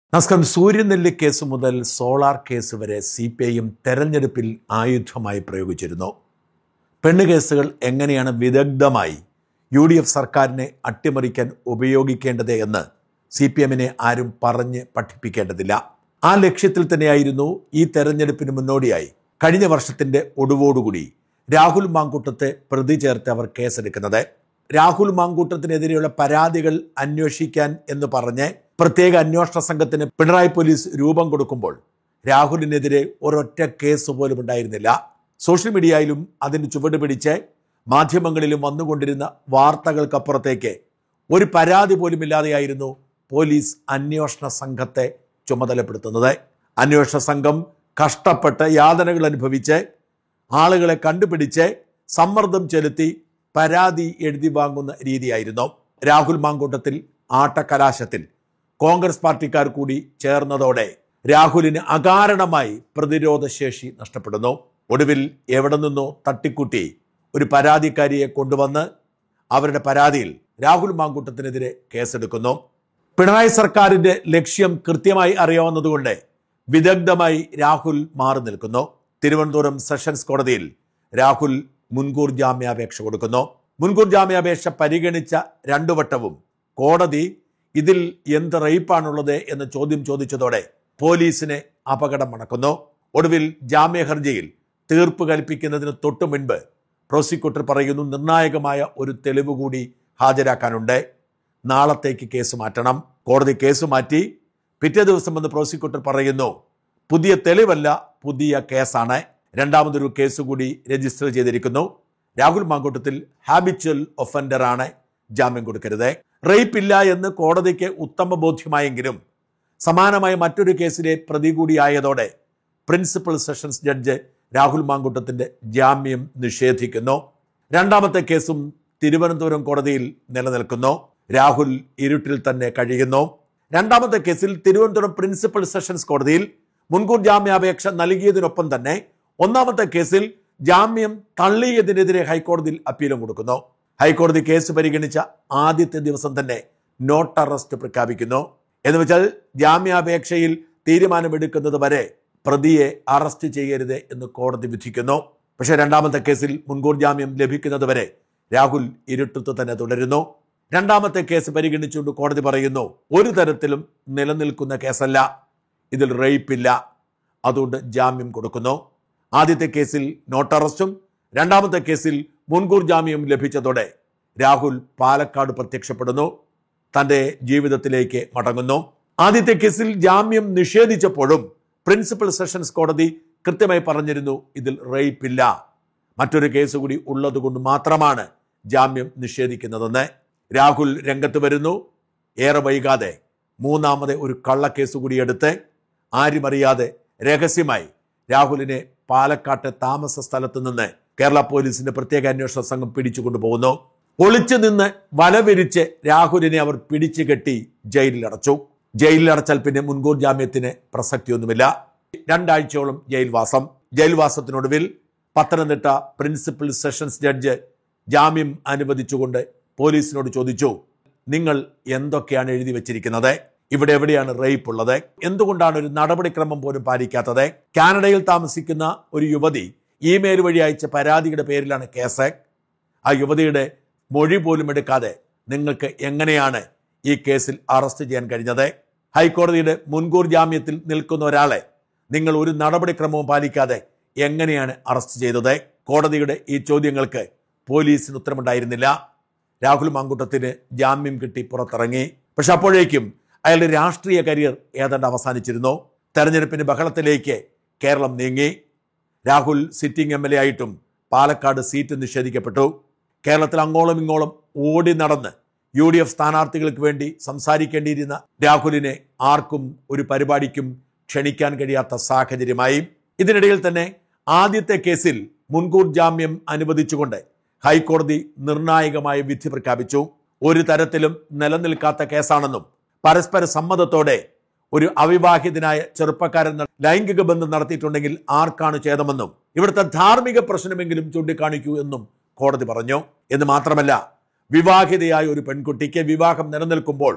നമസ്കാരം സൂര്യനെല്ലി കേസ് മുതൽ solar case വരെ സി പി ഐയും തെരഞ്ഞെടുപ്പിൽ ആയുധമായി പ്രയോഗിച്ചിരുന്നു പെണ്ണ് കേസുകൾ എങ്ങനെയാണ് വിദഗ്ധമായി യു ഡി എഫ് സർക്കാരിനെ അട്ടിമറിക്കാൻ ഉപയോഗിക്കേണ്ടത് എന്ന് സി പി എമ്മിനെ ആരും പറഞ്ഞ് പഠിപ്പിക്കേണ്ടതില്ല ആ ലക്ഷ്യത്തിൽ തന്നെയായിരുന്നു ഈ തെരഞ്ഞെടുപ്പിന് മുന്നോടിയായി കഴിഞ്ഞ വർഷത്തിന്റെ ഒടുവോടുകൂടി രാഹുൽ മാങ്കൂട്ടത്തെ പ്രതി ചേർത്ത് അവർ കേസെടുക്കുന്നത് രാഹുൽ മാങ്കൂട്ടത്തിനെതിരെയുള്ള പരാതികൾ അന്വേഷിക്കാൻ എന്ന് പറഞ്ഞ് പ്രത്യേക അന്വേഷണ സംഘത്തിന് പിണറായി പോലീസ് രൂപം കൊടുക്കുമ്പോൾ രാഹുലിനെതിരെ ഒരൊറ്റ കേസ് പോലും ഉണ്ടായിരുന്നില്ല സോഷ്യൽ മീഡിയയിലും അതിന് ചുവട് പിടിച്ച് മാധ്യമങ്ങളിലും വന്നുകൊണ്ടിരുന്ന വാർത്തകൾക്കപ്പുറത്തേക്ക് ഒരു പരാതി പോലും ഇല്ലാതെയായിരുന്നു പോലീസ് അന്വേഷണ സംഘത്തെ ചുമതലപ്പെടുത്തുന്നത് അന്വേഷണ സംഘം കഷ്ടപ്പെട്ട് യാതനകൾ അനുഭവിച്ച് ആളുകളെ കണ്ടുപിടിച്ച് സമ്മർദ്ദം ചെലുത്തി പരാതി എഴുതി വാങ്ങുന്ന രീതിയായിരുന്നു രാഹുൽ മാങ്കൂട്ടത്തിൽ ആട്ടക്കലാശത്തിൽ കോൺഗ്രസ് പാർട്ടിക്കാർ കൂടി ചേർന്നതോടെ രാഹുലിന് അകാരണമായി പ്രതിരോധ ശേഷി നഷ്ടപ്പെടുന്നു ഒടുവിൽ എവിടെ നിന്നോ തട്ടിക്കൂട്ടി ഒരു പരാതിക്കാരിയെ കൊണ്ടുവന്ന് അവരുടെ പരാതിയിൽ രാഹുൽ മാങ്കൂട്ടത്തിനെതിരെ കേസെടുക്കുന്നു പിണറായി സർക്കാരിന്റെ ലക്ഷ്യം കൃത്യമായി അറിയാവുന്നതുകൊണ്ട് വിദഗ്ധമായി രാഹുൽ മാറി നിൽക്കുന്നു തിരുവനന്തപുരം സെഷൻസ് കോടതിയിൽ രാഹുൽ മുൻകൂർ ജാമ്യാപേക്ഷ കൊടുക്കുന്നു മുൻകൂർ ജാമ്യാപേക്ഷ പരിഗണിച്ച രണ്ടു വട്ടവും കോടതി ഇതിൽ എന്ത് റേപ്പാണുള്ളത് എന്ന് ചോദ്യം ചോദിച്ചതോടെ പോലീസിനെ അപകടം മണക്കുന്നു ഒടുവിൽ ജാമ്യ ഹർജിയിൽ തീർപ്പ് കൽപ്പിക്കുന്നതിന് തൊട്ടു മുൻപ് പ്രോസിക്യൂട്ടർ പറയുന്നു നിർണായകമായ ഒരു തെളിവ് കൂടി ഹാജരാക്കാനുണ്ട് നാളത്തേക്ക് കേസ് മാറ്റണം കോടതി കേസ് മാറ്റി പിറ്റേ ദിവസം വന്ന് പ്രോസിക്യൂട്ടർ പറയുന്നു പുതിയ തെളിവല്ല പുതിയ കേസാണ് രണ്ടാമതൊരു കേസ് കൂടി രജിസ്റ്റർ ചെയ്തിരിക്കുന്നു രാഹുൽ മാങ്കൂട്ടത്തിൽ ഹാബിച്വൽ ഒഫൻഡർ ആണ് ജാമ്യം കൊടുക്കരുത് റേപ്പ് ഇല്ല എന്ന് കോടതിക്ക് ഉത്തമ ബോധ്യമായെങ്കിലും സമാനമായ മറ്റൊരു കേസിലെ പ്രതി കൂടിയായതോടെ പ്രിൻസിപ്പൽ സെഷൻസ് ജഡ്ജ് രാഹുൽ മാങ്കൂട്ടത്തിന്റെ ജാമ്യം നിഷേധിക്കുന്നു രണ്ടാമത്തെ കേസും തിരുവനന്തപുരം കോടതിയിൽ നിലനിൽക്കുന്നു രാഹുൽ ഇരുട്ടിൽ തന്നെ കഴിയുന്നു രണ്ടാമത്തെ കേസിൽ തിരുവനന്തപുരം പ്രിൻസിപ്പൽ സെഷൻസ് കോടതിയിൽ മുൻകൂർ ജാമ്യാപേക്ഷ നൽകിയതിനൊപ്പം തന്നെ ഒന്നാമത്തെ കേസിൽ ജാമ്യം തള്ളിയതിനെതിരെ ഹൈക്കോടതിയിൽ അപ്പീലും കൊടുക്കുന്നു ഹൈക്കോടതി കേസ് പരിഗണിച്ച ആദ്യത്തെ ദിവസം തന്നെ നോട്ട് അറസ്റ്റ് പ്രഖ്യാപിക്കുന്നു എന്ന് വെച്ചാൽ ജാമ്യാപേക്ഷയിൽ തീരുമാനമെടുക്കുന്നത് വരെ പ്രതിയെ അറസ്റ്റ് ചെയ്യരുത് എന്ന് കോടതി വിധിക്കുന്നു പക്ഷേ രണ്ടാമത്തെ കേസിൽ മുൻകൂർ ജാമ്യം ലഭിക്കുന്നത് വരെ രാഹുൽ ഇരുട്ടത്ത് തന്നെ തുടരുന്നു രണ്ടാമത്തെ കേസ് പരിഗണിച്ചുകൊണ്ട് കോടതി പറയുന്നു ഒരു തരത്തിലും നിലനിൽക്കുന്ന കേസല്ല ഇതിൽ റേപ്പില്ല അതുകൊണ്ട് ജാമ്യം കൊടുക്കുന്നു ആദ്യത്തെ കേസിൽ നോട്ട് അറസ്റ്റും രണ്ടാമത്തെ കേസിൽ മുൻകൂർ ജാമ്യം ലഭിച്ചതോടെ രാഹുൽ പാലക്കാട് പ്രത്യക്ഷപ്പെടുന്നു തന്റെ ജീവിതത്തിലേക്ക് മടങ്ങുന്നു ആദ്യത്തെ കേസിൽ ജാമ്യം നിഷേധിച്ചപ്പോഴും പ്രിൻസിപ്പൽ സെഷൻസ് കോടതി കൃത്യമായി പറഞ്ഞിരുന്നു ഇതിൽ റേപ്പ് ഇല്ല മറ്റൊരു കേസ് കൂടി ഉള്ളതുകൊണ്ട് മാത്രമാണ് ജാമ്യം നിഷേധിക്കുന്നതെന്ന് രാഹുൽ രംഗത്ത് വരുന്നു ഏറെ വൈകാതെ മൂന്നാമത് ഒരു കള്ളക്കേസ് കൂടി എടുത്ത് ആരും അറിയാതെ രഹസ്യമായി രാഹുലിനെ പാലക്കാട്ടെ താമസ സ്ഥലത്ത് നിന്ന് കേരള പോലീസിന്റെ പ്രത്യേക അന്വേഷണ സംഘം പിടിച്ചുകൊണ്ടു പോകുന്നു ഒളിച്ചു നിന്ന് വലവിരിച്ച് രാഹുലിനെ അവർ പിടിച്ചു കെട്ടി ജയിലിൽ അടച്ചു ജയിലിൽ അടച്ചാൽ പിന്നെ മുൻകൂർ ജാമ്യത്തിന് പ്രസക്തിയൊന്നുമില്ല രണ്ടാഴ്ചയോളം ജയിൽവാസം ജയിൽവാസത്തിനൊടുവിൽ പത്തനംതിട്ട പ്രിൻസിപ്പൽ സെഷൻസ് ജഡ്ജ് ജാമ്യം അനുവദിച്ചുകൊണ്ട് പോലീസിനോട് ചോദിച്ചു നിങ്ങൾ എന്തൊക്കെയാണ് എഴുതി വെച്ചിരിക്കുന്നത് ഇവിടെ എവിടെയാണ് റേപ്പ് ഉള്ളത് എന്തുകൊണ്ടാണ് ഒരു നടപടിക്രമം പോലും പാലിക്കാത്തത് കാനഡയിൽ താമസിക്കുന്ന ഒരു യുവതി ഇമെയിൽ വഴി അയച്ച പരാതിയുടെ പേരിലാണ് കേസ് ആ യുവതിയുടെ മൊഴി പോലും എടുക്കാതെ നിങ്ങൾക്ക് എങ്ങനെയാണ് ഈ കേസിൽ അറസ്റ്റ് ചെയ്യാൻ കഴിഞ്ഞത് ഹൈക്കോടതിയുടെ മുൻകൂർ ജാമ്യത്തിൽ നിൽക്കുന്ന ഒരാളെ നിങ്ങൾ ഒരു നടപടിക്രമവും പാലിക്കാതെ എങ്ങനെയാണ് അറസ്റ്റ് ചെയ്തത് കോടതിയുടെ ഈ ചോദ്യങ്ങൾക്ക് പോലീസിന് ഉത്തരമുണ്ടായിരുന്നില്ല രാഹുൽ മാങ്കൂട്ടത്തിന് ജാമ്യം കിട്ടി പുറത്തിറങ്ങി പക്ഷെ അപ്പോഴേക്കും അയാളുടെ രാഷ്ട്രീയ കരിയർ ഏതാണ്ട് അവസാനിച്ചിരുന്നു തെരഞ്ഞെടുപ്പിന് ബഹളത്തിലേക്ക് കേരളം നീങ്ങി Rahul sitting M L A ആയിട്ടും പാലക്കാട് സീറ്റ് നിഷേധിക്കപ്പെട്ടു കേരളത്തിൽ അങ്ങോളം ഇങ്ങോളം ഓടി നടന്ന് യു ഡി എഫ് സ്ഥാനാർത്ഥികൾക്ക് വേണ്ടി സംസാരിക്കേണ്ടിയിരുന്ന രാഹുലിനെ ആർക്കും ഒരു പരിപാടിക്കും ക്ഷണിക്കാൻ കഴിയാത്ത സാഹചര്യമായി ഇതിനിടയിൽ തന്നെ ആദ്യത്തെ കേസിൽ മുൻകൂർ ജാമ്യം അനുവദിച്ചുകൊണ്ട് ഹൈക്കോടതി നിർണായകമായ വിധി പ്രഖ്യാപിച്ചു ഒരു തരത്തിലും നിലനിൽക്കാത്ത കേസാണെന്നും പരസ്പര സമ്മതത്തോടെ ഒരു അവിവാഹിതനായ ചെറുപ്പക്കാരൻ ലൈംഗിക ബന്ധം നടത്തിയിട്ടുണ്ടെങ്കിൽ ആർക്കാണ് ഛേദമെന്നും ഇവിടുത്തെ ധാർമ്മിക പ്രശ്നമെങ്കിലും ചൂണ്ടിക്കാണിക്കൂ എന്നും കോടതി പറഞ്ഞു എന്ന് മാത്രമല്ല വിവാഹിതയായ ഒരു പെൺകുട്ടിക്ക് വിവാഹം നിലനിൽക്കുമ്പോൾ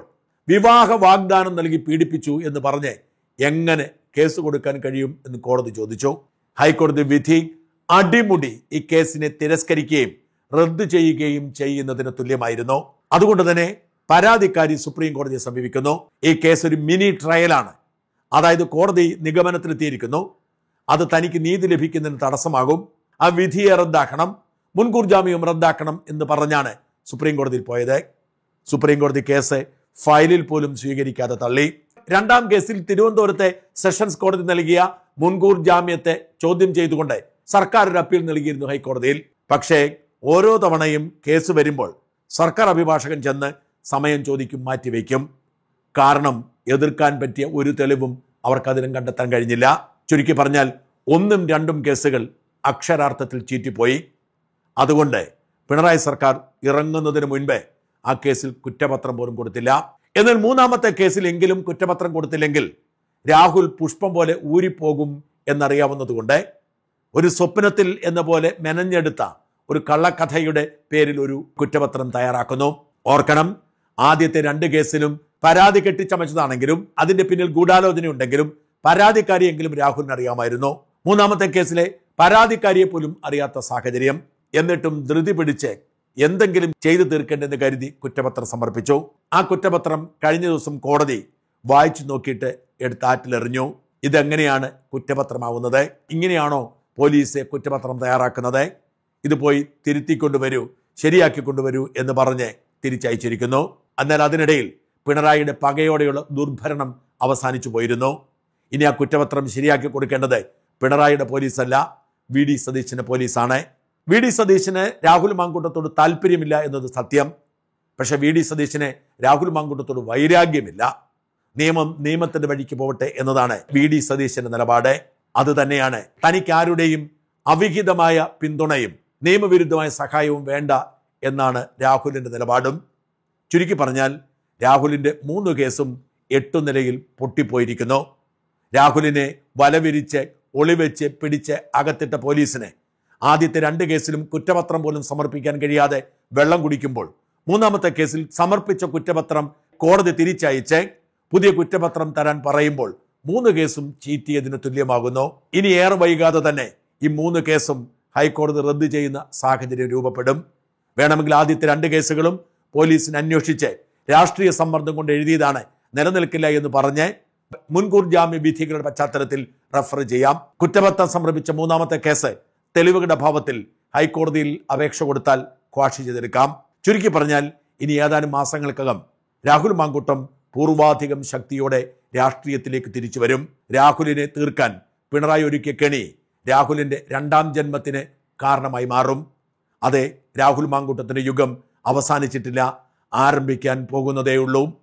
വിവാഹ വാഗ്ദാനം നൽകി പീഡിപ്പിച്ചു എന്ന് പറഞ്ഞ് എങ്ങനെ കേസ് കൊടുക്കാൻ കഴിയും എന്ന് കോടതി ചോദിച്ചു ഹൈക്കോടതി വിധി അടിമുടി ഈ കേസിനെ തിരസ്കരിക്കുകയും റദ്ദു ചെയ്യുകയും ചെയ്യുന്നതിന് തുല്യമായിരുന്നു അതുകൊണ്ട് തന്നെ പരാതിക്കാരി സുപ്രീം കോടതിയെ സമീപിക്കുന്നു ഈ കേസ് ഒരു മിനി ട്രയലാണ് അതായത് കോടതി നിഗമനത്തിലെത്തിയിരിക്കുന്നു അത് തനിക്ക് നീതി ലഭിക്കുന്നതിന് തടസ്സമാകും ആ വിധിയെ റദ്ദാക്കണം മുൻകൂർ ജാമ്യം റദ്ദാക്കണം എന്ന് പറഞ്ഞാണ് സുപ്രീം കോടതിയിൽ പോയത് സുപ്രീം കോടതി കേസ് ഫയലിൽ പോലും സ്വീകരിക്കാതെ തള്ളി രണ്ടാം കേസിൽ തിരുവനന്തപുരത്തെ സെഷൻസ് കോടതി നൽകിയ മുൻകൂർ ജാമ്യത്തെ ചോദ്യം ചെയ്തുകൊണ്ട് സർക്കാർ ഒരു അപ്പീൽ നൽകിയിരുന്നു ഹൈക്കോടതിയിൽ പക്ഷേ ഓരോ തവണയും കേസ് വരുമ്പോൾ സർക്കാർ അഭിഭാഷകൻ ചെന്ന് സമയം ചോദിക്കും മാറ്റിവെക്കും കാരണം എതിർക്കാൻ പറ്റിയ ഒരു തെളിവും അവർക്കതിനും കണ്ടെത്താൻ കഴിഞ്ഞില്ല ചുരുക്കി പറഞ്ഞാൽ ഒന്നും രണ്ടും കേസുകൾ അക്ഷരാർത്ഥത്തിൽ ചീറ്റിപ്പോയി അതുകൊണ്ട് പിണറായി സർക്കാർ ഇറങ്ങുന്നതിന് മുൻപേ ആ കേസിൽ കുറ്റപത്രം പോലും കൊടുത്തില്ല എന്നാൽ മൂന്നാമത്തെ കേസിൽ എങ്കിലും കുറ്റപത്രം കൊടുത്തില്ലെങ്കിൽ രാഹുൽ പുഷ്പം പോലെ ഊരിപ്പോകും എന്നറിയാവുന്നതുകൊണ്ട് ഒരു സ്വപ്നത്തിൽ എന്ന പോലെ മെനഞ്ഞെടുത്ത ഒരു കള്ളക്കഥയുടെ പേരിൽ ഒരു കുറ്റപത്രം തയ്യാറാക്കുന്നു ഓർക്കണം ആദ്യത്തെ രണ്ട് കേസിലും പരാതി കെട്ടിച്ചമച്ചതാണെങ്കിലും അതിന്റെ പിന്നിൽ ഗൂഢാലോചനയുണ്ടെങ്കിലും പരാതിക്കാരിയെങ്കിലും രാഹുലിന് അറിയാമായിരുന്നു മൂന്നാമത്തെ കേസിലെ പരാതിക്കാരിയെ പോലും അറിയാത്ത സാഹചര്യം എന്നിട്ടും ധൃതി പിടിച്ച് എന്തെങ്കിലും ചെയ്തു തീർക്കേണ്ടെന്ന് കരുതി കുറ്റപത്രം സമർപ്പിച്ചു ആ കുറ്റപത്രം കഴിഞ്ഞ ദിവസം കോടതി വായിച്ചു നോക്കിയിട്ട് എടുത്ത് ആറ്റിലെറിഞ്ഞു ഇതെങ്ങനെയാണ് കുറ്റപത്രമാവുന്നത് ഇങ്ങനെയാണോ പോലീസ് കുറ്റപത്രം തയ്യാറാക്കുന്നത് ഇത് പോയി തിരുത്തിക്കൊണ്ടുവരൂ ശരിയാക്കി കൊണ്ടുവരൂ എന്ന് പറഞ്ഞ് തിരിച്ചയച്ചിരിക്കുന്നു എന്നാൽ അതിനിടയിൽ പിണറായിയുടെ പകയോടെയുള്ള ദുർഭരണം അവസാനിച്ചു പോയിരുന്നു ഇനി ആ കുറ്റപത്രം ശരിയാക്കി കൊടുക്കേണ്ടത് പിണറായിയുടെ പോലീസല്ല വി ഡി സതീശന്റെ പോലീസാണ് വി ഡി സതീശന് രാഹുൽ മാങ്കൂട്ടത്തോട് താല്പര്യമില്ല എന്നത് സത്യം പക്ഷെ വി ഡി സതീശന് രാഹുൽ മാങ്കൂട്ടത്തോട് വൈരാഗ്യമില്ല നിയമം നിയമത്തിന്റെ വഴിക്ക് പോവട്ടെ എന്നതാണ് വി ഡി സതീശന്റെ നിലപാട് അത് തന്നെയാണ് തനിക്ക് ആരുടെയും അവിഹിതമായ പിന്തുണയും നിയമവിരുദ്ധമായ സഹായവും വേണ്ട എന്നാണ് രാഹുലിന്റെ നിലപാടും ചുരുക്കി പറഞ്ഞാൽ രാഹുലിന്റെ മൂന്ന് കേസും എട്ടു നിലയിൽ പൊട്ടിപ്പോയിരിക്കുന്നു രാഹുലിനെ വലവിരിച്ച് ഒളിവെച്ച് പിടിച്ച് അകത്തിട്ട പോലീസിനെ ആദ്യത്തെ രണ്ട് കേസിലും കുറ്റപത്രം പോലും സമർപ്പിക്കാൻ കഴിയാതെ വെള്ളം കുടിക്കുമ്പോൾ മൂന്നാമത്തെ കേസിൽ സമർപ്പിച്ച കുറ്റപത്രം കോടതി തിരിച്ചയച്ച് പുതിയ കുറ്റപത്രം തരാൻ പറയുമ്പോൾ മൂന്ന് കേസും ചീറ്റിയതിന് തുല്യമാകുന്നു ഇനി ഏറെ വൈകാതെ തന്നെ ഈ മൂന്ന് കേസും ഹൈക്കോടതി റദ്ദു ചെയ്യുന്ന സാഹചര്യം രൂപപ്പെടും വേണമെങ്കിൽ ആദ്യത്തെ രണ്ട് കേസുകളും പോലീസിന് അന്വേഷിച്ച് രാഷ്ട്രീയ സമ്മർദ്ദം കൊണ്ട് എഴുതിയതാണ് നിലനിൽക്കില്ല എന്ന് പറഞ്ഞ് മുൻകൂർ ജാമ്യ വിധികളുടെ പശ്ചാത്തലത്തിൽ റഫർ ചെയ്യാം കുറ്റപത്രം സമർപ്പിച്ച മൂന്നാമത്തെ കേസ് തെളിവുകളുടെ അഭാവത്തിൽ ഹൈക്കോടതിയിൽ അപേക്ഷ കൊടുത്താൽ ക്വാഷ് ചെയ്തെടുക്കാം ചുരുക്കി പറഞ്ഞാൽ ഇനി ഏതാനും മാസങ്ങൾക്കകം രാഹുൽ മാങ്കൂട്ടം പൂർവാധികം ശക്തിയോടെ രാഷ്ട്രീയത്തിലേക്ക് തിരിച്ചു വരും രാഹുലിനെ തീർക്കാൻ പിണറായി ഒരുക്കിയ കെണി രാഹുലിന്റെ രണ്ടാം ജന്മത്തിന് കാരണമായി മാറും അതെ രാഹുൽ മാങ്കൂട്ടത്തിന്റെ യുഗം അവസാനിച്ചിട്ടില്ല ആരംഭിക്കാൻ പോകുന്നതേയുള്ളൂ